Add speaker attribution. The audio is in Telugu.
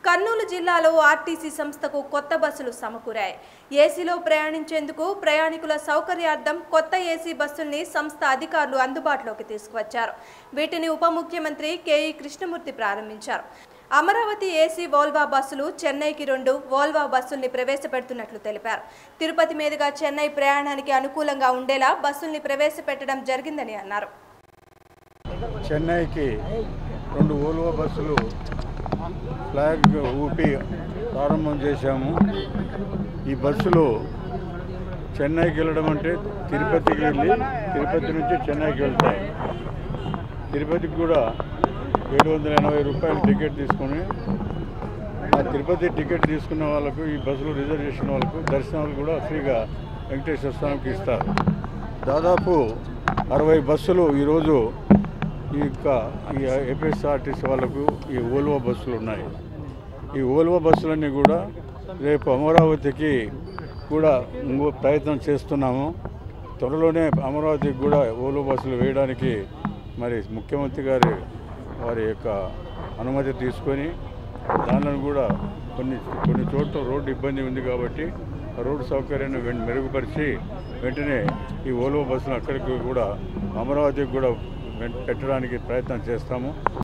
Speaker 1: కర్నూలు జిల్లాలో ఆర్టీసీ సంస్థకు కొత్త బస్సులు సమకూరాయి ఏసీలో ప్రయాణించేందుకు ప్రయాణికుల సౌకర్యార్థం కొత్త ఏసీ బస్సుల్ని సంస్థ అధికారులు అందుబాటులోకి తీసుకువచ్చారు వీటిని ఉప ముఖ్యమంత్రి కేఈ కృష్ణమూర్తి ప్రారంభించారు అమరావతి ఏసీ వోల్వా బస్సులు చెన్నైకి రెండు వోల్వా బస్సుల్ని ప్రవేశపెడుతున్నట్లు తెలిపారు తిరుపతి మీదుగా చెన్నై ప్రయాణానికి అనుకూలంగా ఉండేలా బస్సుల్ని ప్రవేశపెట్టడం జరిగిందని అన్నారు
Speaker 2: చెన్నైకి రెండు ఓల్వో బస్సులు ఫ్లాగ్ ఊపి ప్రారంభం చేశాము ఈ బస్సులు చెన్నైకి వెళ్ళడం అంటే తిరుపతికి వెళ్ళి తిరుపతి నుంచి చెన్నైకి వెళ్తాయి తిరుపతికి కూడా ఏడు వందల ఎనభై రూపాయలు టికెట్ తీసుకొని ఆ తిరుపతి టికెట్ తీసుకున్న వాళ్ళకు ఈ బస్సులు రిజర్వేషన్ వాళ్ళకు దర్శనాలు కూడా ఫ్రీగా వెంకటేశ్వర స్వామికి ఇస్తారు దాదాపు అరవై బస్సులు ఈరోజు ఈ యొక్క ఈ ఏపీఎస్ఆర్టీసీ వాళ్ళకు ఈ ఓల్వో బస్సులు ఉన్నాయి ఈ ఓల్వో బస్సులన్నీ కూడా రేపు అమరావతికి కూడా ఇంకో ప్రయత్నం చేస్తున్నాము త్వరలోనే అమరావతికి కూడా ఓల్వో బస్సులు వేయడానికి మరి ముఖ్యమంత్రి గారి వారి యొక్క అనుమతి తీసుకొని దానిలో కూడా కొన్ని కొన్ని చోట్ల రోడ్డు ఇబ్బంది ఉంది కాబట్టి ఆ రోడ్డు సౌకర్యాన్ని వెం- మెరుగుపరిచి వెంటనే ఈ ఓల్వో బస్సులు అక్కడికి కూడా అమరావతికి కూడా వెం- పెట్టడానికి ప్రయత్నం చేస్తాము